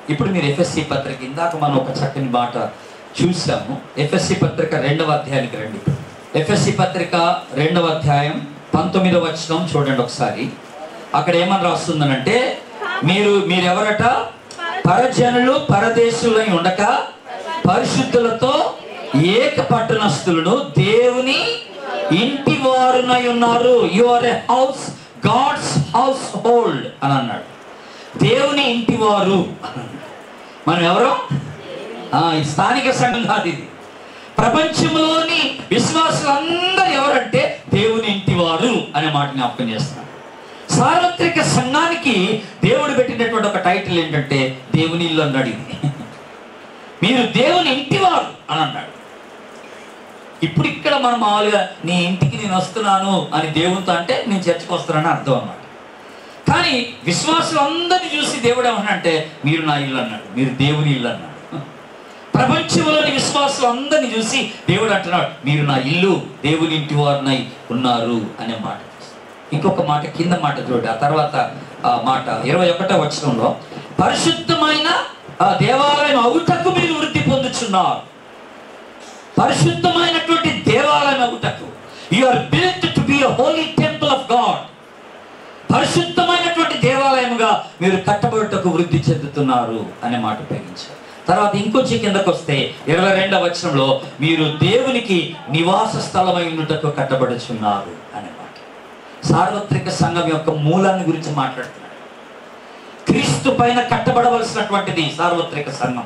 ఇప్పుడు మీరు ఎఫ్ఎస్సి పత్రిక ఇందాక మనం ఒక చక్కని మాట చూసాము ఎఫ్ఎస్సి పత్రిక రెండవ అధ్యాయానికి రండి ఎఫ్ఎస్సి పత్రిక రెండవ అధ్యాయం పంతొమ్మిదవ వచనం చూడండి ఒకసారి అక్కడ ఏమని రాస్తుందనంటే మీరు మీరెవరట పరజనులు పరదేశులై ఉండక పరిశుద్ధులతో ఏక పట్టణస్థులను దేవుని ఇంటి వారునై ఉన్నారు you are a house God's household అని అన్నాడు దేవుని ఇంటి వారు అని అన్నాడు. మనం ఎవరు ఆ, ఈ స్థానిక సంఘం కాదు ఇది ప్రపంచంలోని విశ్వాసులందరూ ఎవరంటే దేవుని ఇంటి వారు అనే మాట జ్ఞాపకం చేస్తున్నారు సార్వత్రిక సంఘానికి దేవుడు పెట్టినటువంటి ఒక టైటిల్ ఏంటంటే దేవుని ఇల్లు అన్నాడు ఇది మీరు దేవుని ఇంటివారు అని అన్నాడు ఇప్పుడు ఇక్కడ మనం మామూలుగా నీ ఇంటికి నేను వస్తున్నాను అని దేవునితో అంటే నేను చర్చకు వస్తున్నానని అర్థం అన్నమాట కానీ విశ్వాసులందరినీ చూసి దేవుడు ఏమన్నాడంటే మీరు నా ఇల్లు అన్నాడు మీరు దేవుని ఇల్లు అన్నాడు ప్రపంచంలోని విశ్వాసులు అందరినీ చూసి దేవుడు అంటున్నాడు మీరు నా ఇల్లు దేవుని ఇంటి వారినై ఉన్నారు అనే మాట ఇంకొక మాట కింద మాట చూడండి ఆ తర్వాత ఆ మాట ఇరవై ఒకటో వచనంలో పరిశుద్ధమైన ఆ దేవాలయం అవుటకు మీరు వృద్ధి పొందుచున్నారు పరిశుద్ధమైనటువంటి దేవాలయం అవుటకు you are built to be holy temple of God పరిశుద్ధమైనటువంటి దేవాలయముగా మీరు కట్టబడుటకు వృద్ధి చెందుతున్నారు అనే మాట ఉపయోగించారు తర్వాత ఇంకొంచెం కిందకు వస్తే ఇరవై రెండవ వచనంలో మీరు దేవునికి నివాస స్థలమై ఉండుటకు కట్టబడుచున్నారు అనే మాట సార్వత్రిక సంఘం యొక్క మూలాన్ని గురించి మాట్లాడుతున్నాడు క్రీస్తు పైన కట్టబడవలసినటువంటిది సార్వత్రిక సంఘం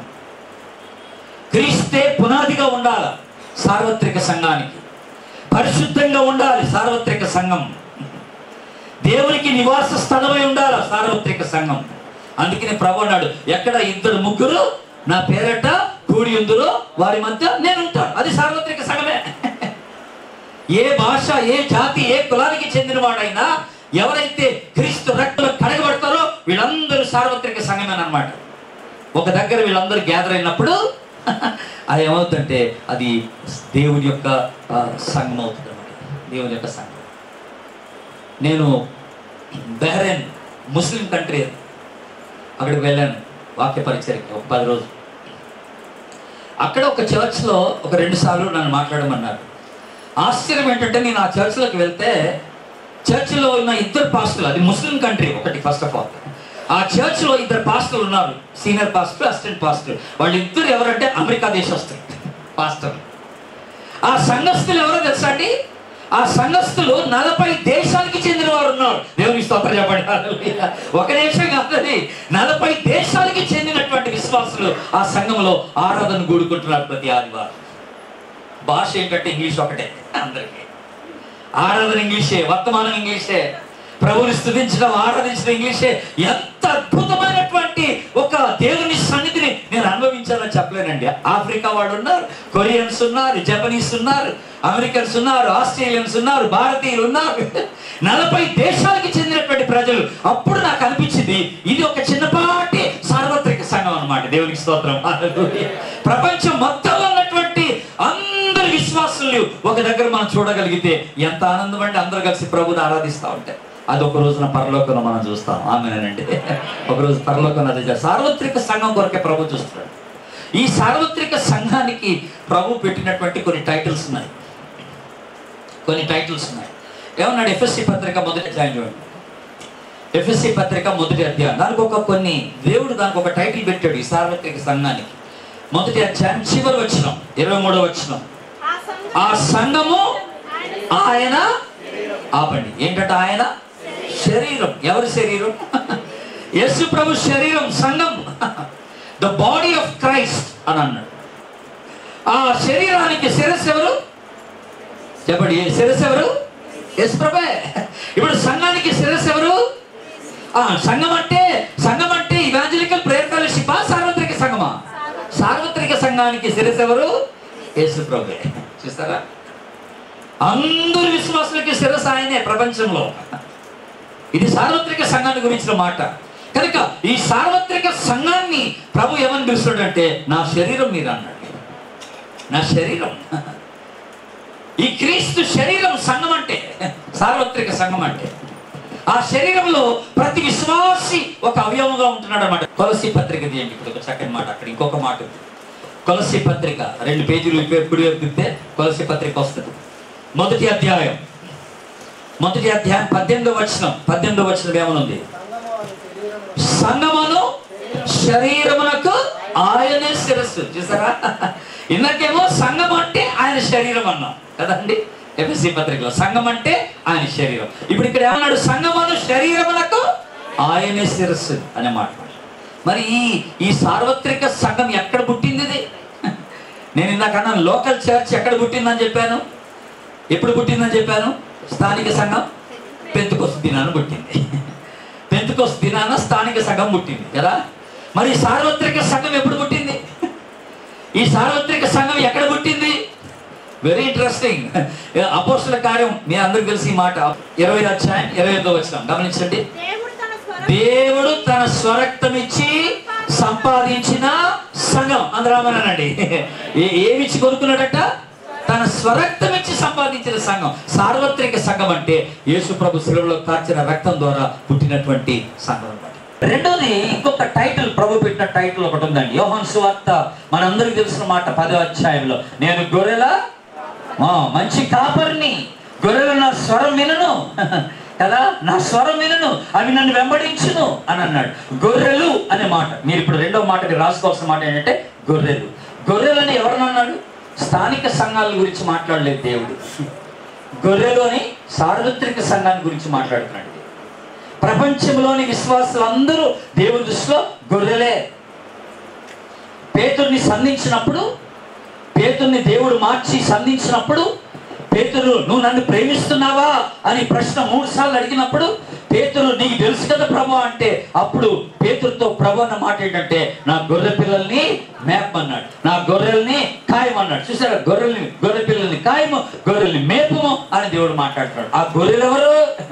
క్రీస్తే పునాదిగా ఉండాలి సార్వత్రిక సంఘానికి పరిశుద్ధంగా ఉండాలి సార్వత్రిక సంఘం దేవునికి నివాస స్థలమై ఉండాలి సార్వత్రిక సంఘం అందుకని ప్రభు అన్నాడు ఎక్కడ ఇద్దరు ముగ్గురు నా పేరట కూడి ఉందురో వారి మధ్య నేను ఉంటాను అది సార్వత్రిక సంఘమే ఏ భాష ఏ జాతి ఏ కులానికి చెందిన వాడైనా ఎవరైతే క్రీస్తు రక్తంలో కడగబడతారో వీళ్ళందరూ సార్వత్రిక సంఘమేనమాట ఒక దగ్గర వీళ్ళందరూ గ్యాదర్ అయినప్పుడు అది ఏమవుతుందంటే అది దేవుని యొక్క ఆ, సంఘం అవుతుంది అనమాట దేవుని యొక్క సంఘం నేను బహ్రెయిన్ ముస్లిం కంట్రీ అది అక్కడికి వెళ్ళాను వాక్య పరిచయకి ఒక పది రోజులు అక్కడ ఒక చర్చ్లో ఒక రెండు సార్లు నన్ను మాట్లాడమన్నారు ఆశ్చర్యం ఏంటంటే నేను ఆ చర్చ్లోకి వెళ్తే చర్చిలో ఉన్న ఇద్దరు పాస్టర్లు అది ముస్లిం కంట్రీ ఒకటి ఫస్ట్ ఆఫ్ ఆల్ ఆ చర్చ్లో ఇద్దరు పాస్టర్లు ఉన్నారు సీనియర్ పాస్టర్ అసిస్టెంట్ పాస్టర్ వాళ్ళిద్దరు ఎవరంటే అమెరికా దేశస్తులు పాస్టర్లు ఆ సంఘస్థులు ఎవరో తెలుసా అండి ఆ సంఘస్థులు నలభై దేశాలకి చెందిన వారు ఉన్నారు దేవుని స్తోత్రం చెప్పండి హల్లెలూయా. ఒక దేశం కాదని నలభై దేశాలకి చెందినటువంటి విశ్వాసులు ఆ సంఘంలో ఆరాధన కూడుకుంటున్నారు ప్రతి ఆదివారం భాష ఏంటంటే ఇంగ్లీష్ ఒకటే అందరికీ ఆరాధన ఇంగ్లీషే వర్తమానం ఇంగ్లీషే ప్రభుని స్థుతించడం ఆరాధించడం ఇంగ్లీషే ఎంత అద్భుతమైనటువంటి ఒక దేవుని సన్నిధిని నేను అనుభవించాలని చెప్పలేనండి ఆఫ్రికా వాళ్ళు ఉన్నారు కొరియన్స్ ఉన్నారు జపనీస్ ఉన్నారు అమెరికన్స్ ఉన్నారు ఆస్ట్రేలియన్స్ ఉన్నారు భారతీయులు ఉన్నారు నలభై దేశాలకి చెందినటువంటి ప్రజలు అప్పుడు నాకు అనిపించింది ఇది ఒక చిన్నపాటి సార్వత్రిక సంఘం అన్నమాట దేవునికి స్తోత్రం హల్లెలూయా. ప్రపంచం మొత్తంలో ఉన్నటువంటి అందరి విశ్వాసులు ఒక దగ్గర మనం చూడగలిగితే ఎంత ఆనందం అండి అందరూ కలిసి ప్రభుని ఆరాధిస్తూ ఉంటే అది ఒక రోజున పరలోకంలో మనం చూస్తాం ఆమెనండి ఒక రోజు పరలోకంలో అది జరుగుతుంది. సార్వత్రిక సంఘం కొరకే ప్రభు చూస్తున్నాడు ఈ సార్వత్రిక సంఘానికి ప్రభు పెట్టినటువంటి కొన్ని టైటిల్స్ ఉన్నాయి కొన్ని టైటిల్స్ ఉన్నాయి ఏమన్నాడు ఎఫ్ఎస్సి పత్రిక మొదటి అధ్యాయం చూడండి ఎఫ్ఎస్సి పత్రిక మొదటి అధ్యాయం దానికి ఒక కొన్ని దేవుడు దానికి ఒక టైటిల్ పెట్టాడు ఈ సార్వత్రిక సంఘానికి మొదటి అధ్యాయం చివరి వచ్చిన ఇరవై మూడో వచ్చిన ఆ సంఘము ఆయన ఆపండి ఏంటంట ఆయన శరీరం ఎవరి శరీరం యేసు ప్రభు శరీరం సంఘం ద బాడీ ఆఫ్ క్రైస్ట్ అని అన్నాడు ఆ శరీరానికి శిరస్సు ఎవరు చెప్పండి ఏ శిరస్సు ఎవరు యేసు ప్రభే ఇప్పుడు సంఘానికి శిరస్సు ఎవరు ఆ సంఘం అంటే సంఘం అంటే ఇవాంజలికల్ ప్రేయర్ ఫెలోషిప్ సార్వత్రిక సంఘమా సార్వత్రిక సంఘానికి శిరస్సు ఎవరు యేసు ప్రభే చూస్తారా అందరు విశ్వాసులకి శిరస్సు ఆయనే ప్రపంచంలో ఇది సార్వత్రిక సంఘాన్ని గురించిన మాట కనుక ఈ సార్వత్రిక సంఘాన్ని ప్రభు ఏమని పిలుస్తాడంటే నా శరీరం మీరు అన్నాడు నా శరీరం ఈ క్రీస్తు శరీరం సంఘం అంటే సార్వత్రిక సంఘం అంటే ఆ శరీరంలో ప్రతి విశ్వాసి ఒక అవయవంగా ఉంటున్నాడు అనమాట కొలసి పత్రిక తీయండి ఇప్పుడు ఒక చక్కని మాట అక్కడ ఇంకొక మాట ఉంది కొలసి పత్రిక రెండు పేజీలు ఎప్పుడు తిప్పితే కొలసి పత్రిక వస్తుంది మొదటి అధ్యాయం మొదటి అధ్యాయం పద్దెనిమిదో వచనం పద్దెనిమిదో వచనం ఏమనుంది సంగమను శరీరమునకు ఆయనే శిరస్సు చూసారా ఇందాకేమో సంఘం అంటే ఆయన శరీరం అన్నాం కదండి ఎఫ్ఎస్సి పత్రికలో సంఘం అంటే ఆయన శరీరం ఇప్పుడు ఇక్కడ ఏమన్నాడు సంగమను శరీరమునకు ఆయనే శిరస్సు అనే మాట మరి ఈ ఈ సార్వత్రిక సంఘం ఎక్కడ పుట్టింది ఇది నేను ఇందాక అన్నాను లోకల్ చర్చ్ ఎక్కడ పుట్టిందని చెప్పాను ఎప్పుడు పుట్టిందని చెప్పాను స్థానిక సంఘం పెంతుకొస్తు దినాన్ని పుట్టింది పెంతుకొస్తు దినాన స్థానిక సంఘం పుట్టింది కదా మరి ఈ సార్వత్రిక సంఘం ఎప్పుడు పుట్టింది ఈ సార్వత్రిక సంఘం ఎక్కడ పుట్టింది వెరీ ఇంట్రెస్టింగ్ అపోస్తుల కార్యం మీ అందరికి తెలిసి ఈ మాట ఇరవై అధ్యాయం ఇరవై ఐదో వచ్చిన గమనించండి దేవుడు తన స్వరం దేవుడు తన స్వరక్తం ఇచ్చి సంపాదించిన సంఘం అందరామనండి ఏమిచ్చి కొనుక్కున్నాడట తన స్వరక్తం ఇచ్చి సంపాదించిన సంఘం సార్వత్రిక సంఘం అంటే యేసు ప్రభు శిలువలో కార్చిన రక్తం ద్వారా పుట్టినటువంటి సంఘం అన్నమాట రెండోది ఇంకొక టైటిల్ ప్రభు పెట్టిన టైటిల్ ఒకటి ఉందండి యోహన్ సువార్త మనందరికి తెలిసిన మాట పదో అధ్యాయంలో నేను గొర్రెల ఆ, మంచి కాపరిని గొర్రెలు నా స్వరం వినను కదా నా స్వరం వినను అవి నన్ను వెంబడించును అని అన్నాడు గొర్రెలు అనే మాట మీరు ఇప్పుడు రెండో మాటకి రాసుకోవాల్సిన మాట ఏంటంటే గొర్రెలు గొర్రెలని ఎవరన్నాడు స్థానిక సంఘాల గురించి మాట్లాడలేదు దేవుడు గొర్రెలు అని సార్వత్రిక సంఘాన్ని గురించి మాట్లాడుతున్నాడు ప్రపంచంలోని విశ్వాసులందరూ దేవుని దృష్టిలో గొర్రెలే పేతుర్ని సంధించినప్పుడు పేతుర్ని దేవుడు మార్చి సంధించినప్పుడు పేతురు నువ్వు నన్ను ప్రేమిస్తున్నావా అని ప్రశ్న మూడు సార్లు అడిగినప్పుడు పేతురు నీకు తెలుసు కదా ప్రభు అంటే అప్పుడు పేతురుతో ప్రభు అన్న మాట ఏంటంటే నా గొర్రె పిల్లల్ని మేపమన్నాడు నా గొర్రెల్ని ఖాయమన్నాడు చూసారా గొర్రెల్ని గొర్రె పిల్లల్ని ఖాయము గొర్రెల్ని మేపము అని దేవుడు మాట్లాడుతున్నాడు ఆ గొర్రెలు ఎవరు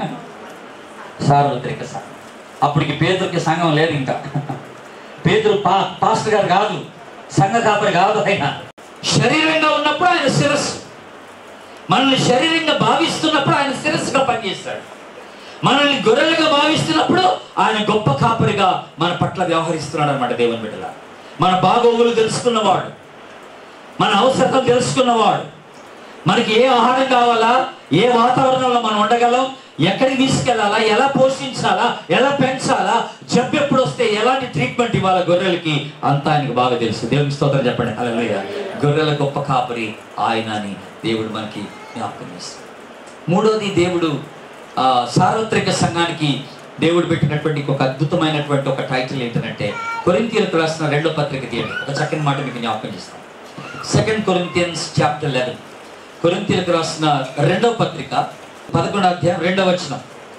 సార్వత్రిక సంఘం అప్పటికి పేదరికి సంఘం లేదు ఇంకా పేదరు పా పాస్టర్ గారు కాదు సంఘ కాపరి కాదు ఆయన శరీరంగా ఉన్నప్పుడు ఆయన శిరస్సు మనల్ని శరీరంగా భావిస్తున్నప్పుడు ఆయన శిరస్సుగా పనిచేస్తాడు మనల్ని గొర్రెలుగా భావిస్తున్నప్పుడు ఆయన గొప్ప కాపరిగా మన పట్ల వ్యవహరిస్తున్నాడు అనమాట దేవుని బిడ్డల మన బాగోగులు తెలుసుకున్నవాడు మన అవసరం తెలుసుకున్నవాడు మనకి ఏ ఆహారం కావాలా ఏ వాతావరణంలో మనం ఉండగలం ఎక్కడికి తీసుకెళ్లాలా ఎలా పోషించాలా ఎలా పెంచాలా జబ్బు ఎప్పుడు వస్తే ఎలాంటి ట్రీట్మెంట్ ఇవ్వాలా గొర్రెలకి అంతా ఆయనకు బాగా తెలుసు దేవుని స్తోత్రం చెప్పండి అలా గొర్రెల గొప్ప కాపరి ఆయన అని దేవుడు మనకి జ్ఞాపకం చేస్తాడు మూడోది దేవుడు ఆ, సార్వత్రిక సంఘానికి దేవుడు పెట్టినటువంటి ఒక అద్భుతమైనటువంటి ఒక టైటిల్ ఏంటంటే కొరింతీయులకు రాసిన రెండో పత్రిక తీయండి ఒక చక్కని మాట మీకు జ్ఞాపకం చేస్తాను సెకండ్ కొరింతియన్స్ చాప్టర్ లెవెన్ కొరింతీయులకు రాసిన రెండో పత్రిక పదకొండో అధ్యాయం రెండో వచనం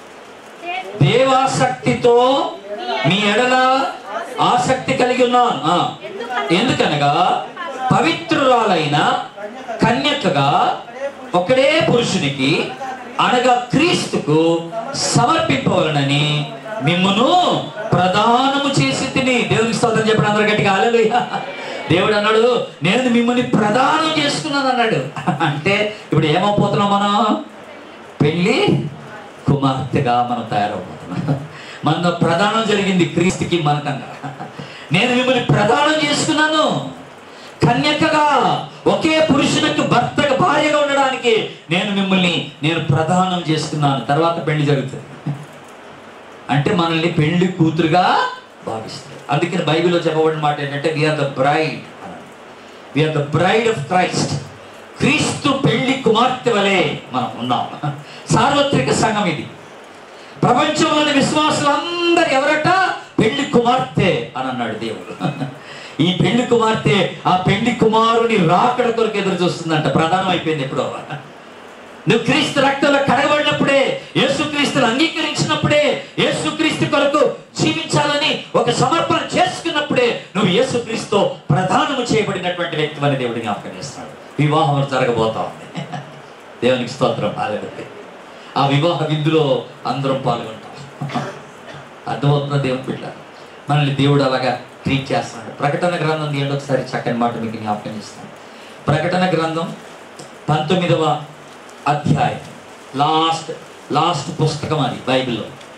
దేవాసక్తితో మీ ఎడల ఆసక్తి కలిగి ఉన్నాను ఆ, ఎందుకనగా పవిత్రురాలైన కన్యకగా ఒకడే పురుషునికి అనగా క్రీస్తుకు సమర్పింపవలనని మిమ్మును ప్రదానము చేసి తిని దేవునికి స్తోత్రం చెప్పిన అందరూ గట్టిగా అలలుయ దేవుడు అన్నాడు నేను మిమ్మల్ని ప్రదానం చేసుకున్నాను అన్నాడు అంటే ఇప్పుడు ఏమైపోతున్నాం మనం పెళ్ళి కుమార్తెగా మనం తయారవుతున్నాం మన ప్రదానం జరిగింది క్రీస్తుకి మనకంగా నేను మిమ్మల్ని ప్రదానం చేసుకున్నాను కన్యకగా ఒకే పురుషునికి భర్తగా భార్యగా ఉండడానికి నేను మిమ్మల్ని నేను ప్రదానం చేసుకున్నాను తర్వాత పెళ్లి జరుగుతుంది అంటే మనల్ని పెళ్లి కూతురుగా భావిస్తారు అందుకని బైబిల్లో చెప్పబడిన మాట ఏంటంటే we are the bride we are the bride of Christ క్రీస్తు పెళ్లి కుమార్తె వలె మనం ఉన్నాం సార్వత్రిక సంఘం ఇది ప్రపంచంలోని విశ్వాసులందరూ ఎవరట పెళ్లి కుమార్తె అని అన్నాడు దేవుడు ఈ పెళ్లి కుమార్తె ఆ పెళ్లి కుమారుని రాకడ కొరకు ఎదురు చూస్తుందంట ప్రధానం అయిపోయింది ఎప్పుడో నువ్వు క్రీస్తు రక్తంలో కడగబడినప్పుడే యేసుక్రీస్తుని అంగీకరించినప్పుడే యేసుక్రీస్తు కొరకు జీవించాలని ఒక సమర్పణ చేసుకున్నప్పుడే నువ్వు యేసుక్రీస్తు ప్రధానము చేయబడినటువంటి వ్యక్తి అని దేవుడు జ్ఞాపకం చేస్తున్నాడు వివాహం జరగబోతా ఉంది దేవునికి స్తోత్రం పాల్గొంది ఆ వివాహ విందులో అందరం పాల్గొంటాం అర్థమవుతున్న దేవుని బిడ్డ మనల్ని దేవుడు అలాగా ట్రీట్ చేస్తున్నాడు ప్రకటన గ్రంథం తీయండి ఒకసారి చక్కని మాట మీకు జ్ఞాపకం చేస్తాను ప్రకటన గ్రంథం పంతొమ్మిదవ అధ్యాయం లాస్ట్ లాస్ట్ పుస్తకం అది బైబిల్లో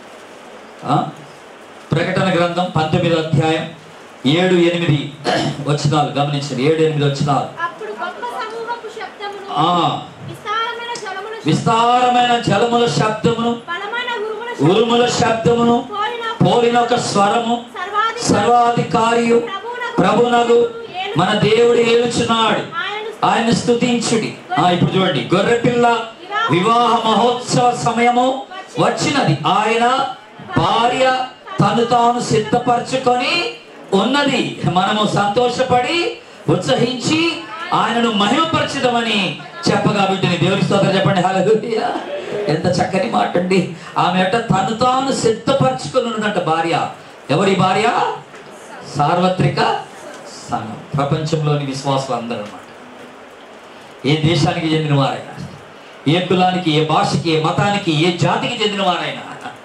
ఆ? ప్రకటన గ్రంథం పంతొమ్మిదో అధ్యాయం ఏడు ఎనిమిది వచ్చినాలు గమనించండి ఏడు ఎనిమిది వచ్చినాలు అప్పుడు గొప్ప సమూహపు శబ్దమును ఆ. విస్తారమైన జలముల విస్తారమైన జలముల శబ్దమును బలమైన ఉరుముల ఉరుముల శబ్దమును పోలిన పోలిన ఒక స్వరము సర్వాధికారి సర్వాధికారియు ప్రభునగు మన దేవుడు ఏలుచున్నాడు ఆయనను ఆయన స్తుతించుడి ఆ ఇప్పుడు చూడండి గొర్రెపిల్ల వివాహ మహోత్సవ సమయము వచ్చినది ఆయన భార్య తను తాను సిద్ధపరచుకొని ఉన్నది మనము సంతోషపడి ఉత్సహించి ఆయనను మహిమపరచదమని చెప్పగా వీటిని దేవుని స్తోత్రం చెప్పండి హల్లెలూయా ఎంత చక్కని మాట అండి ఆమె అట తను తాను సిద్ధపరచుకొని ఉన్నదంట భార్య ఎవరి భార్య సార్వత్రిక సంఘం ప్రపంచంలోని విశ్వాసులు అందరూ అన్నమాట ఏ దేశానికి చెందిన వారైనా ఏ కులానికి ఏ భాషకి ఏ మతానికి ఏ జాతికి చెందిన వారైనా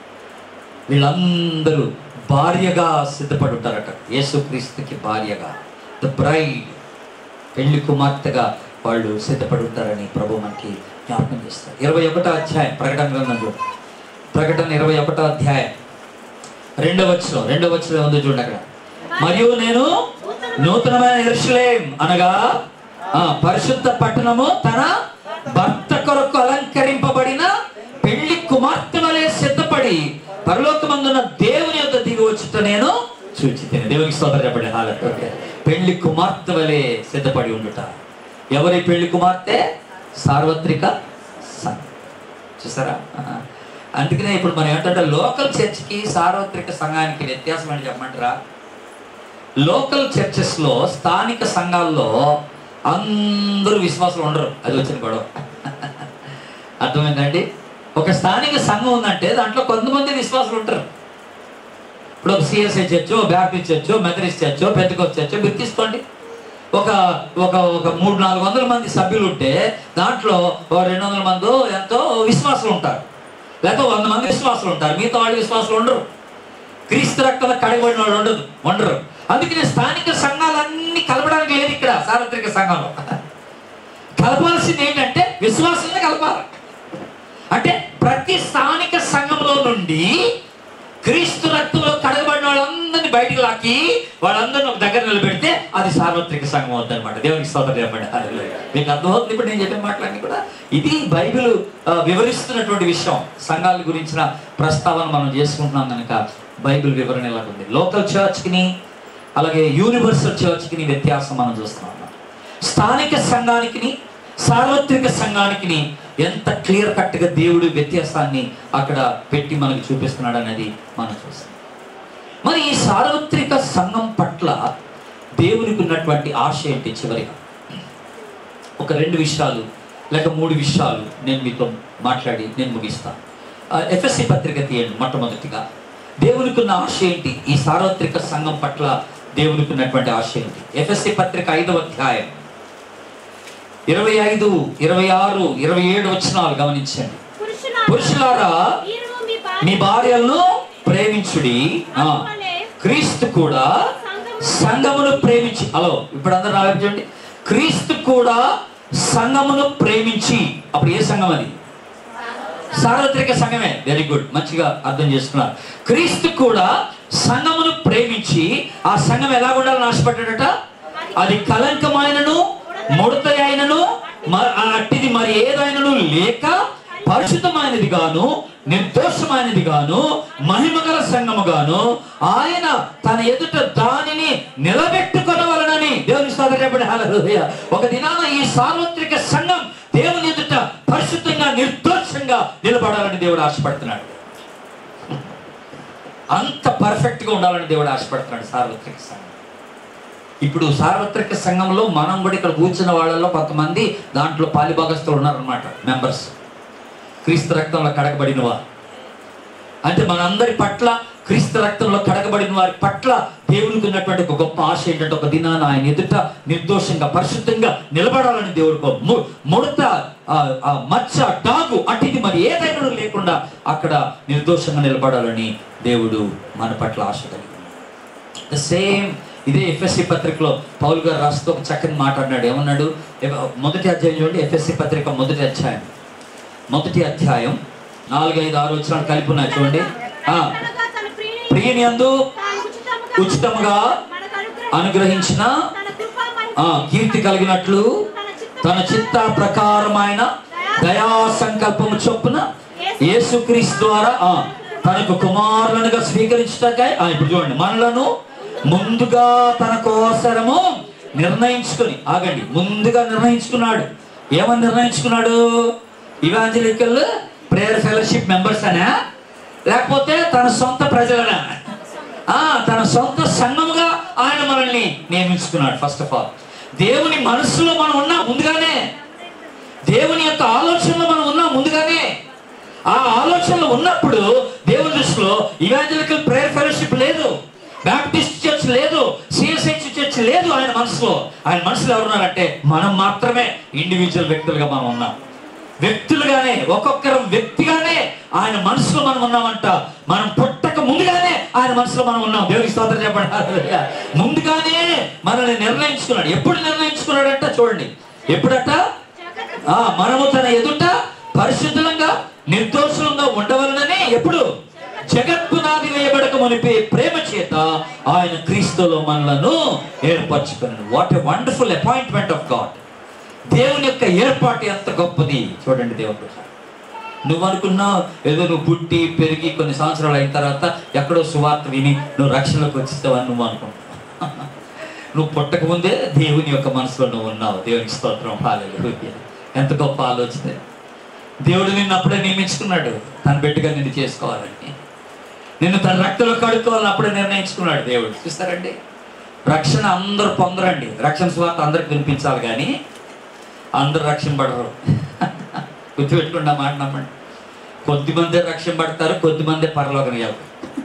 వీళ్ళందరూ భార్యగా సిద్ధపడి ఉంటారట యేసుక్రీస్తుకి భార్యగా ద బ్రైడ్ పెళ్లి కుమార్తెగా వాళ్ళు సిద్ధపడి ఉంటారని ప్రభు మనకి జ్ఞాపకం చేస్తారు ఇరవై ఒకటో అధ్యాయం ప్రకటన గ్రంథంలో ప్రకటన ఇరవై ఒకటో అధ్యాయం రెండవ వచ్చిన రెండవ వచ్చిన ఉంది చూడండి అక్కడ మరియు నేను నూతనమైన ఎరుషలేం అనగా ఆ పరిశుద్ధ పట్టణము తన భర్త కొరకు అలంకరింపబడిన పెళ్లి కుమార్తె వలె సిద్ధపడి పరలోకమందున్న దేవుని యొక్క దిగి వచ్చుట నేను చూచితేనే దేవునికి స్తోత్రం చెప్పండి హాలే పెళ్లి కుమార్తె వలె సిద్ధపడి ఉండుట ఎవరి పెళ్లి కుమార్తె సార్వత్రిక సంఘం చూసారా ఆహా. అందుకనే ఇప్పుడు మనం ఏంటంటే లోకల్ చర్చ్కి సార్వత్రిక సంఘానికి వ్యత్యాసం ఏంటి చెప్పమంటారా లోకల్ చర్చెస్లో స్థానిక సంఘాల్లో అందరూ విశ్వాసులు ఉండరు అది వచ్చిన గొడవ అర్థమైందండి ఒక స్థానిక సంఘం ఉందంటే దాంట్లో కొంతమంది విశ్వాసులు ఉంటారు ఇప్పుడు ఒక సిఎస్ఐ చర్చో బ్యాప్టిస్ట్ చర్చో మెథడిస్ట్ చర్చో పెద్దకొచ్చి చర్చో మీరు తీసుకోండి ఒక ఒక ఒక మూడు నాలుగు వందల మంది సభ్యులు ఉంటే దాంట్లో ఓ రెండు వందల మంది ఎంతో విశ్వాసులు ఉంటారు లేకపోతే వంద మంది విశ్వాసులు ఉంటారు మిగతా వాళ్ళు విశ్వాసులు ఉండరు క్రీస్తు రక్తంలో కడగబడిన వాళ్ళు ఉండదు ఉండరు అందుకనే స్థానిక సంఘాలన్నీ కలపడానికి లేదు ఇక్కడ సార్వత్రిక సంఘంలో కలపాల్సింది ఏంటంటే విశ్వాసాన్ని కలపాలి అంటే ప్రతి స్థానిక సంఘంలో నుండి క్రీస్తు రక్తంలో కడగబడిన వాళ్ళందరినీ బయటికి లాక్కి వాళ్ళందరిని ఒక దగ్గర నిలబెడితే అది సార్వత్రిక సంఘం అవుతుంది అనమాట దేవునికి స్తోత్రం చెప్పండి హల్లెలూయా. మీకు అర్థమవుతుంది ఇప్పుడు నేను చెప్పిన మాటలన్నీ కూడా ఇది బైబిల్ ఆ, వివరిస్తున్నటువంటి విషయం సంఘాల గురించిన ప్రస్తావన మనం చేసుకుంటున్నాం కనుక బైబిల్ వివరణ ఎలా ఉంది లోకల్ చర్చ్కి అలాగే యూనివర్సల్ చర్చ్కి వ్యత్యాసం మనం చూస్తున్నాం అన్నమాట. స్థానిక సంఘానికి సార్వత్రిక సంఘానికి ఎంత క్లియర్ కట్గా దేవుడు వ్యత్యాసాన్ని అక్కడ పెట్టి మనకు చూపిస్తున్నాడు అనేది మనం చూస్తాం మరి ఈ సార్వత్రిక సంఘం పట్ల దేవునికి ఉన్నటువంటి ఆశ ఏంటి చివరిగా ఒక రెండు విషయాలు లేక మూడు విషయాలు నేను మీతో మాట్లాడి నేను ముగిస్తాను ఎఫ్ఎస్సి పత్రిక తీయండి మొట్టమొదటిగా దేవునికి ఉన్న ఆశ ఏంటి ఈ సార్వత్రిక సంఘం పట్ల దేవునికి ఉన్నటువంటి ఆశ ఏంటి ఎఫ్ఎస్సి పత్రిక ఐదవ అధ్యాయం ఇరవై ఐదు ఇరవై ఆరు ఇరవై ఏడు వచ్చినాలు గమనించండి పురుషులారా, పురుషులారా మీరు మీ మీ భార్య భార్యలను ప్రేమించుడి ఆ, వలె క్రీస్తు కూడా సంఘమును ప్రేమించి హలో ఇప్పుడు అందరూ ఆలోచించండి క్రీస్తు కూడా సంఘమును ప్రేమించి అప్పుడు ఏ సంఘం అది సార్వత్రిక సంఘమే వెరీ గుడ్ మంచిగా అర్థం చేసుకున్నారు క్రీస్తు కూడా సంఘమును ప్రేమించి ఆ సంఘం ఎలా ఉండాలని ఆశపడ్డాడట అది కలంకమైనను ముడత అయినను మ- ఆ అట్టిది మరి ఏదైనను లేక పరిశుద్ధమైనది గాను నిర్దోషమైనది గాను మహిమగల సంఘము గాను ఆయన తన ఎదుట దానిని నిలబెట్టుకొనవలనని దేవుని స్తోత్రం హల్లెలూయా ఒక దినాన ఈ సార్వత్రిక సంఘం దేవుని ఎదుట పరిశుద్ధంగా నిర్దోషంగా నిలబడాలని దేవుడు ఆశపడుతున్నాడు అంత పర్ఫెక్ట్ గా ఉండాలని దేవుడు ఆశపడుతున్నాడు సార్వత్రిక సంఘం ఇప్పుడు సార్వత్రిక సంఘంలో మనం కూడా ఇక్కడ కూర్చున్న వాళ్ళలో కొంతమంది దాంట్లో పాలిభాగస్తులు ఉన్నారనమాట మెంబర్స్ క్రీస్తు రక్తంలో కడగబడిన వారు అంటే మనందరి పట్ల క్రీస్తు రక్తంలో కడగబడిన వారి పట్ల దేవునికి ఉన్నటువంటి ఒక గొప్ప ఆశ ఏంటంటే ఒక దినాన ఆయన ఎదుట నిర్దోషంగా పరిశుద్ధంగా నిలబడాలని దేవుడికి ము- ముడత ఆ, ఆ మచ్చ డాగు అటుది మరి ఏదైనా లేకుండా అక్కడ నిర్దోషంగా నిలబడాలని దేవుడు మన పట్ల ఆశ కలిగి ద సేమ్ ఇదే ఎఫ్ఎస్సి పత్రికలో పౌల్ గారు రాస్తూ ఒక చక్కని మాట అన్నాడు ఏమన్నాడు ఎవ- మొదటి అధ్యాయం చూడండి ఎఫ్ఎస్సి పత్రిక మొదటి అధ్యాయం మొదటి అధ్యాయం నాలుగు ఐదు ఆరు వచ్చిన కలిపి ఉన్నాయి చూడండి ఆ, అనగా తన ప్రియని అందు తాను ఉచితముగా ఉచితముగా మనకు అనుగ్రహించిన తన కృపా ఆ కీర్తి కలిగినట్లు తన చిత్త తన చిత్త ప్రకారమైన దయా సంకల్పము చొప్పున యేసుక్రీస్తు ద్వారా ఆ, తనకు కుమారులనుగా స్వీకరించటకై ఆ, ఇప్పుడు చూడండి మనలను ముందుగా తన కోసరము నిర్ణయించుకొని ఆగండి ముందుగా నిర్ణయించుకున్నాడు ఏమని నిర్ణయించుకున్నాడు ఇవాంజలికల్ ప్రేయర్ ఫెలోషిప్ మెంబర్స్ అనే లేకపోతే తన సొంత ప్రజలనా ఆ, తన సొంత సంఘముగా ఆయన మనల్ని నియమించుకున్నాడు ఫస్ట్ ఆఫ్ ఆల్ దేవుని మనస్సులో మనం ఉన్నాం ముందుగానే దేవుని యొక్క ఆలోచనలో మనం ఉన్నాం ముందుగానే ఆ ఆలోచనలో ఉన్నప్పుడు దేవుని దృష్టిలో ఇవాంజలికల్ ప్రేయర్ ఫెలోషిప్ లేదు బ్యాప్టిస్ట్ చర్చ్ లేదు సిఎస్హెచ్ చర్చ్ లేదు ఆయన మనసులో ఆయన మనసులో ఎవరున్నారంటే మనం మాత్రమే ఇండివిజువల్ వ్యక్తులుగా మనం ఉన్నాం వ్యక్తులుగానే ఒక్కొక్కరం వ్యక్తిగానే ఆయన మనసులో మనం ఉన్నామంట మనం పుట్టక ముందుగానే ఆయన మనసులో మనం ఉన్నాం దేవుడికి స్తోత్రం చెప్పండి హల్లెలూయా. ముందుగానే మనల్ని నిర్ణయించుకున్నాడు ఎప్పుడు నిర్ణయించుకున్నాడంట చూడండి ఎప్పుడట ఆ మనము తన ఎదుట పరిశుద్ధంగా నిర్దోషంగా ఉండవలనని ఎప్పుడు జగత్పునాది వేయబడక మునిపే ప్రేమ చేత ఆయన క్రీస్తులో మనలను ఏర్పరచుకున్నాడు what a wonderful appointment of God దేవుని యొక్క ఏర్పాటు ఎంత గొప్పది చూడండి దేవుడు నువ్వు అనుకున్నావు ఏదో నువ్వు పుట్టి పెరిగి కొన్ని సంవత్సరాలు అయిన తర్వాత ఎక్కడో సువార్త విని నువ్వు రక్షణలోకి వచ్చేస్తావని నువ్వు అనుకుంటున్నావు నువ్వు పుట్టక ముందే దేవుని యొక్క మనసులో నువ్వు ఉన్నావు దేవునికి స్తోత్రం హాలెలూయా ఎంత గొప్ప ఆలోచన దేవుడు నిన్ను అప్పుడే నియమించుకున్నాడు తన బిడ్డగా నిన్ను చేసుకోవాలని నిన్ను తన రక్తంలో కడుక్కోవాలని అప్పుడే నిర్ణయించుకున్నాడు దేవుడు చూస్తారండి రక్షణ అందరూ పొందరండి రక్షణ స్వార్థ అందరికి వినిపించాలి కానీ అందరూ రక్షణ పడరు గుర్తుపెట్టుకుండా మాట నమ్మండి కొద్ది మంది రక్షణ పడతారు కొద్ది మంది పరలోకం వెళ్తారు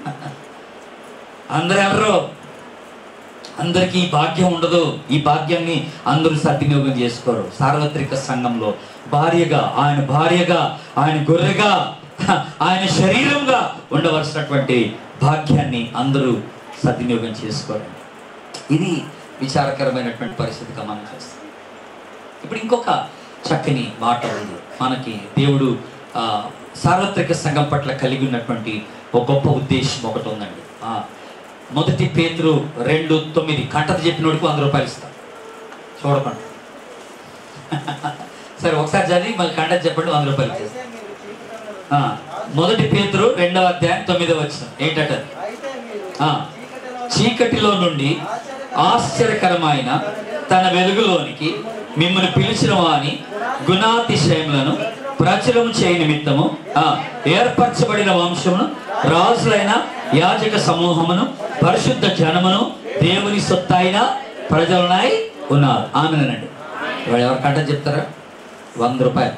అందరు వెళ్ళరు అందరికీ ఈ భాగ్యం ఉండదు ఈ భాగ్యాన్ని అందరూ సద్వినియోగం చేసుకోరు సార్వత్రిక సంఘంలో భార్యగా ఆయన భార్యగా ఆయన గొర్రెగా ఆయన శరీరంగా ఉండవలసినటువంటి భాగ్యాన్ని అందరూ సద్వినియోగం చేసుకోరు ఇది విచారకరమైనటువంటి పరిస్థితిగా మనం చేస్తాం ఇప్పుడు ఇంకొక చక్కని మాట ఉంది మనకి దేవుడు ఆ, సార్వత్రిక సంఘం పట్ల కలిగి ఉన్నటువంటి ఒక గొప్ప ఉద్దేశం ఒకటి ఉందండి ఆ, మొదటి పేతురు రెండు తొమ్మిది కంటత చెప్పినోడికి వంద రూపాయలు ఇస్తాం చూడకండి సరే ఒకసారి చదివి మళ్ళీ కంటత చెప్పండి వంద రూపాయలు ఇచ్చేస్తాం. అయితే మీరు చీకటిలో ఆ, మొదటి పేతురు రెండవ అధ్యాయం తొమ్మిదవ వచ్చిన ఏంటంటే అయితే మీరు ఆ. చీకటిలో చీకటిలో నుండి ఆశ్చర్యకరమైన తన వెలుగులోనికి మిమ్మల్ని పిలిచిన వాని గుణాతిశయములను ప్రచురము చేయ నిమిత్తము ఆ, ఏర్పరచబడిన వంశమును రాజులైన యాజక సమూహమును పరిశుద్ధ జనమును దేవుని సొత్తైన ప్రజలున్నాయి ఉన్నారు ఆమెనండి ఇవాళ ఎవరికంటే చెప్తారా వంద రూపాయలు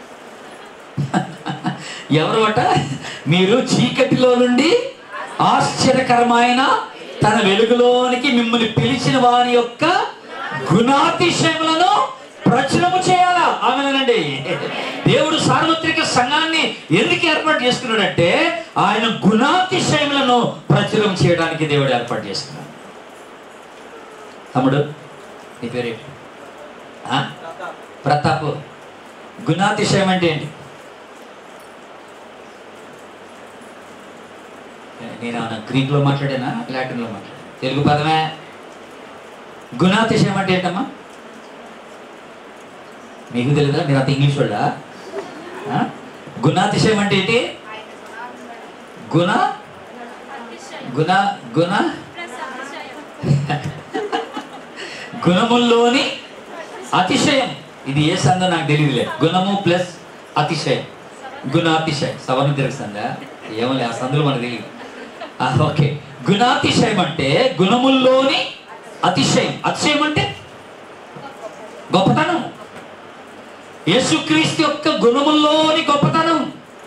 ఎవరు అట మీరు చీకటిలో నుండి ఆశ్చర్యకరమైన తన వెలుగులోనికి మిమ్మల్ని పిలిచిన వారి యొక్క గుణాతిశయములను ప్రచురము చేయాలా ఆమెనండి దేవుడు సార్వత్రిక సంఘాన్ని ఎందుకు ఏర్పాటు చేసుకున్నాడంటే ఆయన గుణాతిశయములను ప్రచురం చేయడానికి దేవుడు ఏర్పాటు చేసుకున్నాడు తమ్ముడు నీ పేరేంటి ఆ? ప్రతాప్ గుణాతిశయం అంటే ఏంటి నేను ఏమన్నా గ్రీక్లో మాట్లాడానా లాటిన్లో మాట్లాడా తెలుగు పదమే గుణాతిశయం అంటే ఏంటమ్మా మీకు తెలియదా మీరు అంత ఇంగ్లీష్ వాళ్ళా ఆ? గుణాతిశయం అంటే ఏంటి గుణ గుణ గుణ గుణముల్లోని అతిశయం ఇది ఏ సందో నాకు తెలియదులే గుణము ప్లస్ అతిశయం గుణాతిశయం సవర్ణ తెలుస్తుందా ఏమో లే ఆ సందులో మనకు తెలియదు ఆ, ఓకే గుణాతిశయం అంటే గుణముల్లోని అతిశయం అతిశయం అంటే గొప్పతనం యేసుక్రీస్తు యొక్క గుణముల్లోని గొప్పతనం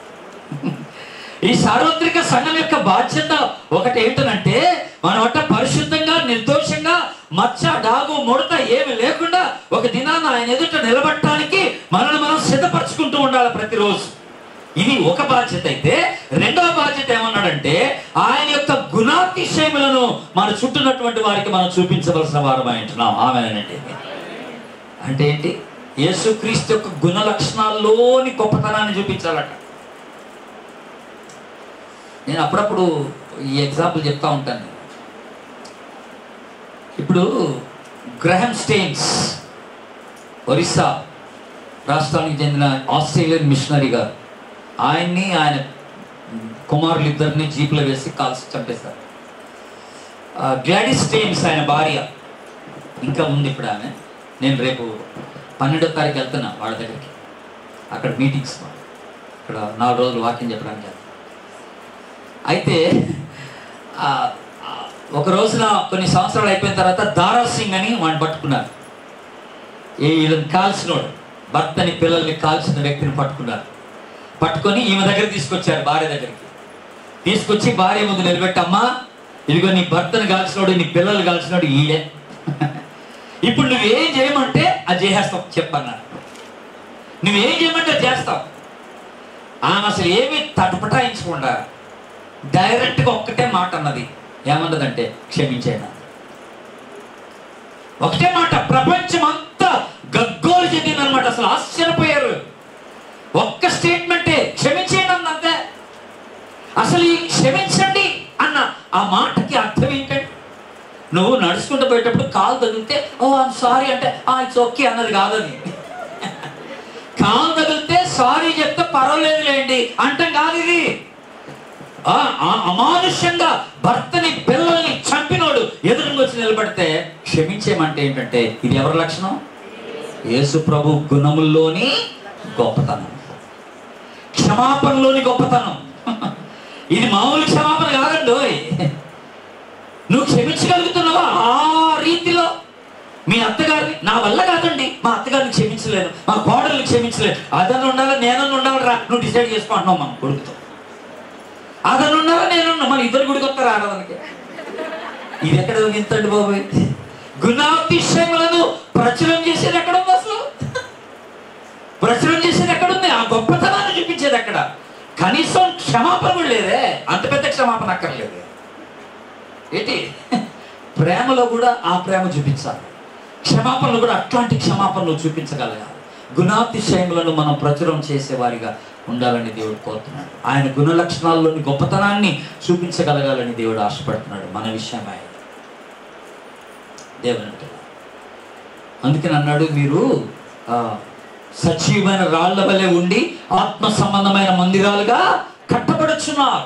ఈ సార్వత్రిక సంఘం యొక్క బాధ్యత ఒకటి ఏంటనంటే మనం అట్ట పరిశుద్ధంగా నిర్దోషంగా మచ్చ డాగు ముడత ఏమి లేకుండా ఒక దినాన్ని ఆయన ఎదుట నిలబడటానికి మనల్ని మనం సిద్ధపరచుకుంటూ ఉండాలి ప్రతిరోజు ఇది ఒక బాధ్యత అయితే రెండవ బాధ్యత ఏమన్నాడంటే ఆయన యొక్క గుణాతిశయములను మన చుట్టూన్నటువంటి వారికి మనం చూపించవలసిన వారమై ఉంటున్నాం ఆమెనండి అంటే ఏంటి యేసుక్రీస్తు యొక్క గుణ లక్షణాల్లోని గొప్పతనాన్ని చూపించాలట నేను అప్పుడప్పుడు ఈ ఎగ్జాంపుల్ చెప్తా ఉంటాను నేను. ఇప్పుడు గ్రహం స్టేన్స్ ఒరిస్సా రాష్ట్రానికి చెందిన ఆస్ట్రేలియన్ మిషనరీ గారు ఆయన్ని ఆయన కుమారులు ఇద్దరిని జీపులో వేసి కాల్చి చంపేశారు ఆ, గ్లాడిస్ స్టేన్స్ ఆయన భార్య ఇంకా ఉంది ఇప్పుడు ఆమె నేను రేపు పన్నెండో తారీఖు వెళ్తున్నా వాళ్ళ దగ్గరికి అక్కడ మీటింగ్స్ ఇక్కడ నాలుగు రోజులు వాకింగ్ చెప్పడానికి వెళ్తాను. అయితే ఆ, ఆ, ఒక రోజున కొన్ని సంవత్సరాలు అయిపోయిన తర్వాత దారా సింగ్ అని వాడిని పట్టుకున్నారు ఈ వీళ్ళని కాల్చినోడు భర్తని పిల్లల్ని కాల్చిన వ్యక్తిని పట్టుకున్నారు పట్టుకొని ఈమె దగ్గర తీసుకొచ్చారు భార్య దగ్గరికి తీసుకొచ్చి భార్య ముందు నిలబెట్టమ్మా ఇదిగో నీ భర్తను కాల్చినోడు నీ పిల్లలు కాల్చినోడు ఈడే ఇప్పుడు నువ్వేం చేయమంటే అది చేసేస్తావు చెప్పన్నారు నువ్వేం చేయమంటే అది చేస్తావు ఆమె అసలు ఏమీ తటపటాయించకుండా డైరెక్ట్గా ఒక్కటే మాట అన్నది ఏమన్నదంటే క్షమించేనా ఒకటే మాట ప్రపంచం అంతా గగ్గోలు చెందిందనమాట అసలు ఆశ్చర్యపోయారు ఒక్క స్టేట్మెంటే క్షమించేయండి అంది అంతే అసలు ఈ క్షమించండి అన్న ఆ మాటకి అర్థం ఏంటంటే నువ్వు నడుచుకుంటూ పోయేటప్పుడు కాలు తగిలితే ఓ ఐమ్ సారీ అంటే ఆ ఇట్స్ ఓకే అన్నది కాదని కాలు తగిలితే సారీ చెప్తే పర్వాలేదులేండి అంటాం కాదు ఇది ఆ ఆ అమానుష్యంగా భర్తని పిల్లల్ని చంపినోడు ఎదురుగా వచ్చి నిలబడితే క్షమించేమంటే ఏంటంటే ఇది ఎవరి లక్షణం యేసు ప్రభు గుణముల్లోని గొప్పతనం క్షమాపణలోని గొప్పతనం ఇది మామూలు క్షమాపణ కాదండి ఓయ్. నువ్వు క్షమించగలుగుతున్నావా ఆ రీతిలో మీ అత్తగారిని నా వల్ల కాదండి మా అత్తగారిని క్షమించలేను మా కోడల్ని క్షమించలేను అదను ఉండాలి నేనన్ను ఉండాలి రా నువ్వు డిసైడ్ చేసుకుంటున్నావు మనం కొడుకుతో అదను ఉండాలా నేను మన ఇద్దరు గుడికి వస్తారు ఆడదానికి ఇది ఎక్కడ ఇంతండి బాబాయ్ గుణాతిశయములను ప్రచురం చేసేది ఎక్కడ ఉంది అసలు ప్రచురం చేసేది ఎక్కడ ఉంది ఆ గొప్పతనాన్ని చూపించేది ఎక్కడ కనీసం క్షమాపణ కూడా లేదే అంత పెద్ద క్షమాపణ అక్కర్లేదు ఏంటి ప్రేమలో కూడా ఆ ప్రేమ చూపించాలి క్షమాపణలు కూడా అట్లాంటి క్షమాపణలు చూపించగలగాలి గుణాతిశయములను మనం ప్రచురం చేసేవారిగా ఉండాలని దేవుడు కోరుతున్నాడు ఆయన గుణ లక్షణాల్లోని గొప్పతనాన్ని చూపించగలగాలని దేవుడు ఆశపడుతున్నాడు మన విషయమై దేవుని అంటే అందుకని అన్నాడు మీరు ఆ, సజీవమైన రాళ్ల వలె ఉండి ఆత్మ సంబంధమైన మందిరాలుగా కట్టబడుచున్నారు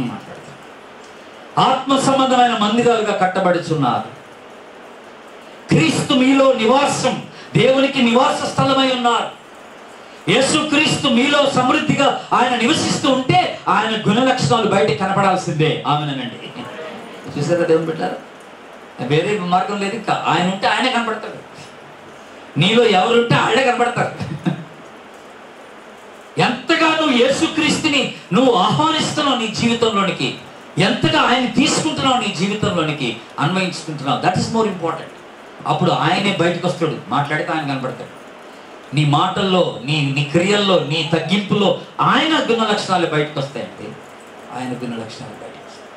ఆత్మ సంబంధమైన మందిరాలుగా కట్టబడుచున్నారు క్రీస్తు మీలో నివాసం దేవునికి నివాస స్థలమై ఉన్నారు యేసు క్రీస్తు మీలో సమృద్ధిగా ఆయన నివసిస్తూ ఉంటే ఆయన గుణ లక్షణాలు బయటికి కనపడాల్సిందే ఆమెనండి చూసారా దేవుని పెట్టారు వేరే మార్గం లేదు ఇంకా ఆయన ఉంటే ఆయనే కనపడతాడు నీలో ఎవరుంటే ఆయనే కనపడతారు ఎంతగా నువ్వు యేసుక్రీస్తుని నువ్వు ఆహ్వానిస్తున్నావు నీ జీవితంలోనికి ఎంతగా ఆయన తీసుకుంటున్నావు నీ జీవితంలోనికి అన్వయించుకుంటున్నావు దట్ ఈస్ మోర్ ఇంపార్టెంట్ అప్పుడు ఆయనే బయటకు వస్తాడు మాట్లాడితే ఆయన కనపడతాడు నీ మాటల్లో నీ నీ క్రియల్లో నీ తగ్గింపులో ఆయన గుణ లక్షణాలు బయటకు వస్తాయండి ఆయన గుణ లక్షణాలు బయటకు వస్తాయి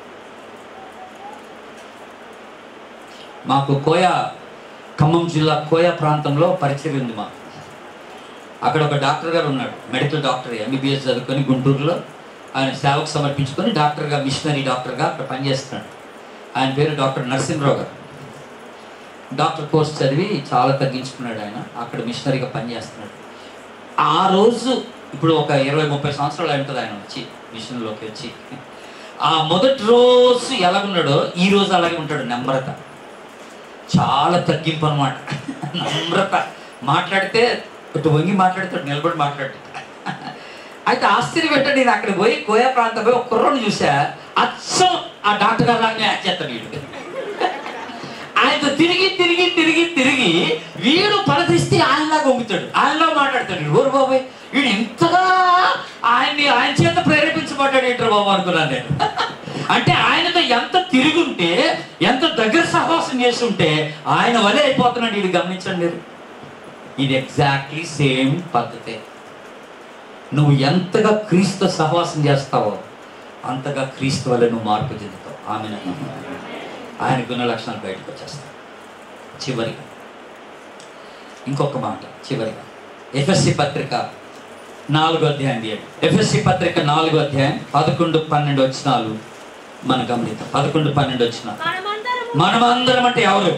మాకు కోయ ఖమ్మం జిల్లా కోయ ప్రాంతంలో పరిచయం ఉంది మాకు అక్కడ ఒక డాక్టర్ గారు ఉన్నాడు మెడికల్ డాక్టర్ ఎంబీబీఎస్ చదువుకొని గుంటూరులో ఆయన సేవకు సమర్పించుకొని డాక్టర్గా మిషనరీ డాక్టర్గా అక్కడ పనిచేస్తున్నాడు ఆయన పేరు డాక్టర్ నరసింహరావు గారు డాక్టర్ కోర్స్ చదివి చాలా తగ్గించుకున్నాడు ఆయన అక్కడ మిషనరీగా పనిచేస్తున్నాడు ఆ రోజు ఇప్పుడు ఒక ఇరవై ముప్పై సంవత్సరాలు అయి ఉంటుంది ఆయన వచ్చి మిషన్లోకి వచ్చి ఆ మొదటి రోజు ఎలాగున్నాడో ఈ రోజు అలాగే ఉంటాడు నెంబరత చాలా తగ్గింపు అనమాట నమ్రత మాట్లాడితే ఇటు వంగి మాట్లాడతాడు నిలబడి మాట్లాడతాడు అయితే ఆశ్చర్యం పెట్టండి నేను అక్కడ పోయి కోయా ప్రాంతం పోయి ఒక కుర్రను చూసా అచ్చం ఆ డాక్టర్ గారు లాగానే యాక్ట్ చేస్తాడు వీడు ఆయనతో తిరిగి తిరిగి తిరిగి తిరిగి వీడు పలకరిస్తే ఆయనలాగా వంగుతాడు ఆయనలో మాట్లాడతాడు ఓరు బాబాయ్ వీడు ఇంతగా ఆయన్ని ఆయన చేత ప్రేరేపించబడ్డాడు ఏంటారు బాబు అనుకున్నాను నేను అంటే ఆయనతో ఎంత తిరుగుంటే ఎంత దగ్గర సహవాసం చేస్తుంటే ఆయన వలే అయిపోతున్నాడు వీడు గమనించండి మీరు ఇది ఎగ్జాక్ట్లీ సేమ్ పద్ధతే నువ్వు ఎంతగా క్రీస్తు సహవాసం చేస్తావో అంతగా క్రీస్తు వల్ల నువ్వు మార్పు చెందుతావు ఆమె ఆయన గుణ లక్షణాలు బయటకు వచ్చేస్తాయి చివరిగా ఇంకొక మాట చివరిగా ఎఫ్ఎస్సి పత్రిక నాలుగో అధ్యాయం తీయండి ఎఫ్ఎస్సి పత్రిక నాలుగో అధ్యాయం పదకొండు పన్నెండు వచ్చినాలు మన గమనిద్దాం పదకొండు పన్నెండు వచ్చిన మనమందరము మనమందరం అంటే ఎవరు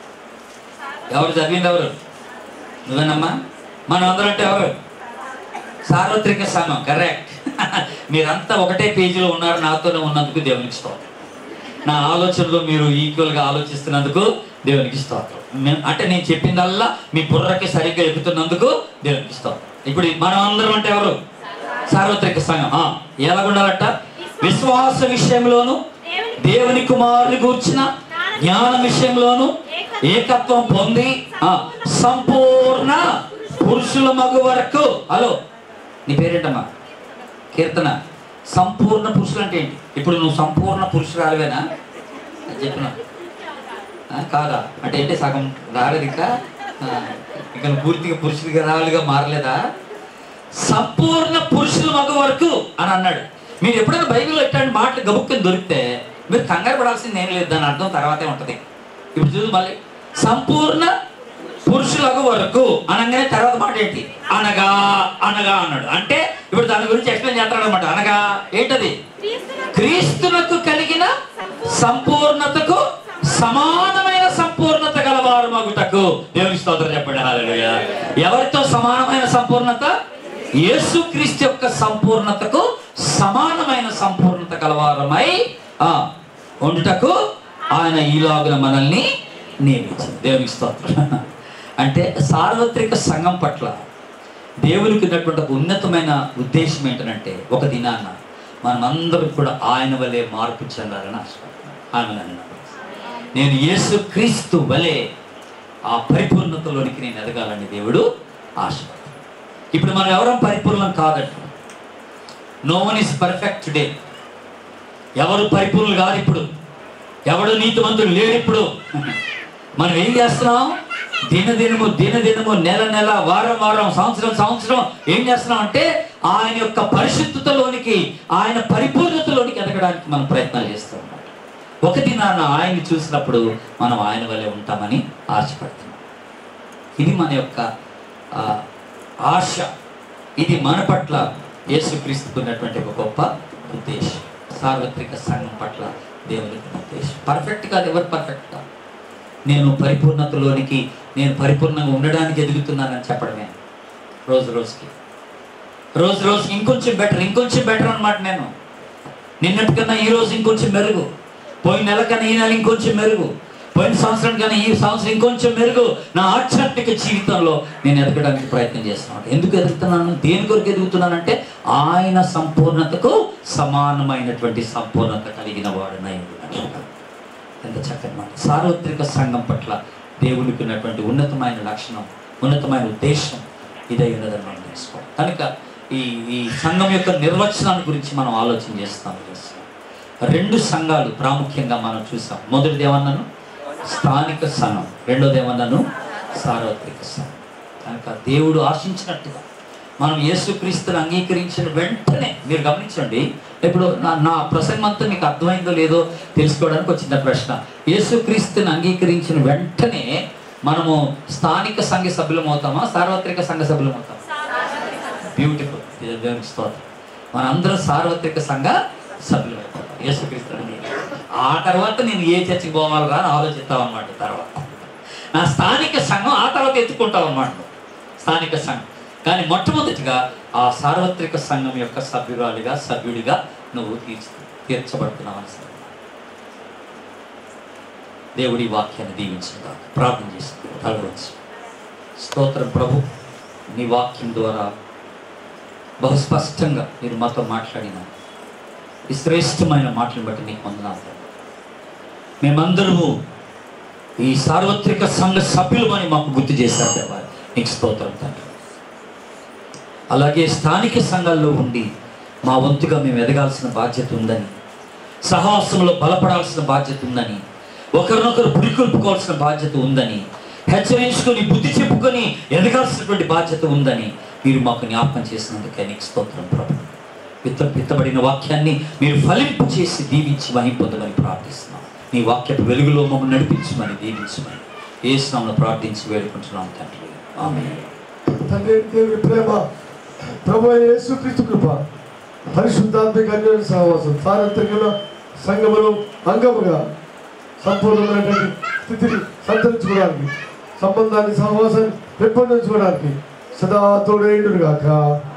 ఎవరు చదివింది ఎవరు నువ్వేనమ్మా మనం అందరం అంటే ఎవరు సార్వత్రిక సంఘం కరెక్ట్ మీరంతా ఒకటే పేజీలో ఉన్నారు నాతోనే ఉన్నందుకు దేవునికి స్తోత్రం నా ఆలోచనలో మీరు ఈక్వల్గా ఆలోచిస్తున్నందుకు దేవునికి స్తోత్రం నే- అంటే నేను చెప్పిందల్లా మీ బుర్రకి సరిగ్గా ఎక్కుతున్నందుకు దేవునికి స్తోత్రం ఇప్పుడు మనం అందరం అంటే ఎవరు సార్వత్రిక సంఘం ఆ, ఎలాగుండాలట విశ్వాస విషయంలోను దేవుని కుమారుని గూర్చిన జ్ఞాన విషయంలోను ఏకత్వం పొంది ఆ, సంపూర్ణ పురుషుల మగు వరకు హలో నీ పేరేంటమ్మా కీర్తన సంపూర్ణ పురుషులు అంటే ఏంటి ఇప్పుడు నువ్వు సంపూర్ణ పురుషురాలువేనా అని చెప్పిన కాదా అంటే ఏంటి సగం రాలేదు ఇంకా ఆ, ఇంకా నువ్వు పూర్తిగా పురుషుడిగా రాలుగా మారలేదా సంపూర్ణ పురుషుల మగ వరకు అని అన్నాడు మీరు ఎప్పుడైనా బైబిల్లో ఇట్లాంటి మాటలు గబుక్కని దొరికితే మీరు కంగారు పడాల్సింది ఏం లేదు దాని అర్థం తర్వాతే ఉంటది ఇప్పుడు చూడు మళ్ళీ సంపూర్ణ పురుషులకు వరకు అనగానే తర్వాత మాట ఏంటి అనగా అనగా అన్నాడు అంటే ఇప్పుడు దాని గురించి ఎక్స్ప్లెయిన్ చేస్తాడు అనమాట అనగా ఏంటది క్రీస్తునకు క్రీస్తునకు కలిగిన సంపూర్ణతకు సమానమైన సంపూర్ణత గలవారు మగుటకు దేవుని స్తోత్రం చెప్పండి హల్లెలూయా ఎవరితో సమానమైన సంపూర్ణత యేసు క్రీస్తు యొక్క సంపూర్ణతకు సమానమైన సంపూర్ణత గలవారమై ఆ ఉండుటకు ఆయన ఈలాగున మనల్ని నియమించింది దేవునికి స్తోత్రం అంటే సార్వత్రిక సంఘం పట్ల దేవునికి ఉన్నటువంటి ఒక ఉన్నతమైన ఉద్దేశం ఏంటంటే ఒక దినాన్న మనమందరం కూడా ఆయన వలె మార్పు చెందాలని ఆశపడుతున్నాను ఆమె అన్నాడు నేను యేసు క్రీస్తు వలె ఆ పరిపూర్ణతలోనికి నేను ఎదగాలని దేవుడు ఆశపడుతున్నాడు ఇప్పుడు మనం ఎవరం పరిపూర్ణం కాదంట no one is perfect today ఎవరు పరిపూర్ణులు కాదు ఇప్పుడు ఎవడు నీతిమంతుడు లేడు ఇప్పుడు మనం ఏం చేస్తున్నాం దినదినము దినదినము నెల నెల వారం వారం సంవత్సరం సంవత్సరం ఏం చేస్తున్నాం అంటే ఆయన యొక్క పరిశుద్ధతలోనికి ఆయన పరిపూర్ణతలోనికి ఎదగడానికి మనం ప్రయత్నాలు చేస్తాం అన్నమాట. ఒక దినాన ఆయన్ని చూసినప్పుడు మనం ఆయన వల్లే ఉంటామని ఆశపడుతున్నాం ఇది మన యొక్క ఆ, ఆశ ఇది మన పట్ల యేసుక్రీస్తుకు ఉన్నటువంటి ఒక గొప్ప ఉద్దేశం సార్వత్రిక సంఘం పట్ల దేవునికి ఉన్న ఉద్దేశం పర్ఫెక్ట్ కాదు ఎవరు పర్ఫెక్ట్ కాదు నేను పరిపూర్ణతలోనికి నేను పరిపూర్ణంగా ఉండడానికి ఎదుగుతున్నానని చెప్పడమే రోజు రోజుకి రోజు రోజుకి ఇంకొంచెం బెటర్ ఇంకొంచెం బెటర్ అన్నమాట నేను నిన్నటికన్నా ఈ రోజు ఇంకొంచెం మెరుగు పోయిన నెల కన్నా ఈ నెల ఇంకొంచెం మెరుగు పోయిన సంవత్సరం కన్నా ఈ సంవత్సరం ఇంకొంచెం మెరుగు నా ఆధ్యాత్మిక జీవితంలో నేను ఎదగడానికి ప్రయత్నం చేస్తున్నాను ఎందుకు ఎదుగుతున్నాను దేని కొరకు ఎదుగుతున్నానంటే ఆయన సంపూర్ణతకు సమానమైనటువంటి సంపూర్ణత కలిగిన వాడునై ఉన్నాడు ఎంత చక్కని మాట సార్వత్రిక సంఘం పట్ల దేవునికి ఉన్నటువంటి ఉన్నతమైన లక్షణం ఉన్నతమైన ఉద్దేశం ఇదై ఉన్నదని మనం తెలుసుకోవాలి కనుక ఈ ఈ సంఘం యొక్క నిర్వచనాన్ని గురించి మనం ఆలోచన చేస్తాం చేస్తాం. రెండు సంఘాలు ప్రాముఖ్యంగా మనం చూసాం మొదటిది ఏమన్నాను స్థానిక సంఘం రెండోది ఏమన్నాను సార్వత్రిక సంఘం కనుక దేవుడు ఆశించినట్టుగా మనం యేసుక్రీస్తుని అంగీకరించిన వెంటనే మీరు గమనించండి ఇప్పుడు నా నా ప్రసంగం అంతా మీకు అర్థమైందో లేదో తెలుసుకోవడానికి ఒక చిన్న ప్రశ్న యేసుక్రీస్తుని అంగీకరించిన వెంటనే మనము స్థానిక సంఘ సభ్యులం అవుతామా సార్వత్రిక సంఘ సభ్యులం అవుతామా బ్యూటిఫుల్ ఇది దేవునికి స్తోత్రం మనందరం సార్వత్రిక సంఘ సభ్యులు అయిపోతాం యేసుక్రీస్తుని అంగీకరించి. ఆ తర్వాత నేను ఏ చర్చికి పోవాలరా అని ఆలోచిస్తాం అనమాట తర్వాత నా స్థానిక సంఘం ఆ తర్వాత ఎత్తుకుంటాం అనమాట స్థానిక సంఘం కానీ మొట్టమొదటిగా ఆ సార్వత్రిక సంఘం యొక్క సభ్యురాలిగా సభ్యుడిగా నువ్వు తీర్చు తీర్చబడుతున్నావు అని సంగతి. దేవుడి వాక్యాన్ని దీవించుగా ప్రార్థన చేస్తుంది తలవచ్చు స్తోత్రం ప్రభు నీ వాక్యం ద్వారా బహు స్పష్టంగా మీరు మాతో మాట్లాడిన ఈ శ్రేష్టమైన మాటలను బట్టి నీకు వందనాలు మేమందరము ఈ సార్వత్రిక సంఘ సభ్యులమని మాకు గుర్తు చేశారు దేవా నీకు స్తోత్రం తండ్రి అలాగే స్థానిక సంఘాల్లో ఉండి మా వంతుగా మేము ఎదగాల్సిన బాధ్యత ఉందని సహవాసంలో బలపడాల్సిన బాధ్యత ఉందని ఒకరినొకరు పురికొల్పుకోవాల్సిన బాధ్యత ఉందని హెచ్చరించుకొని బుద్ధి చెప్పుకొని ఎదగాల్సినటువంటి బాధ్యత ఉందని మీరు మాకు జ్ఞాపకం చేసినందుకే నీకు స్తోత్రం ప్రభు విత్త విత్తబడిన వాక్యాన్ని మీరు ఫలింపు చేసి దీవించి మహింపొందమని ప్రార్థిస్తున్నాం నీ వాక్యపు వెలుగులో మమ్మల్ని నడిపించమని దీవించమని ఏ స్నామంలో ప్రార్థించి వేడుకుంటున్నాం తండ్రి ఆమె తండ్రి దేవుని ప్రేమ ప్రభు యేసుక్రీస్తు కృప పరిశుద్ధాత్మిక అన్యోన్య సహవాసం సార్వత్రికలో సంఘములో అంగముగా సంపూర్ణమైనటువంటి స్థితిని సంతరించుకోవడానికి సంబంధాన్ని సహవాసాన్ని పెంపొందించుకోవడానికి సదా తోడేయుడు గాక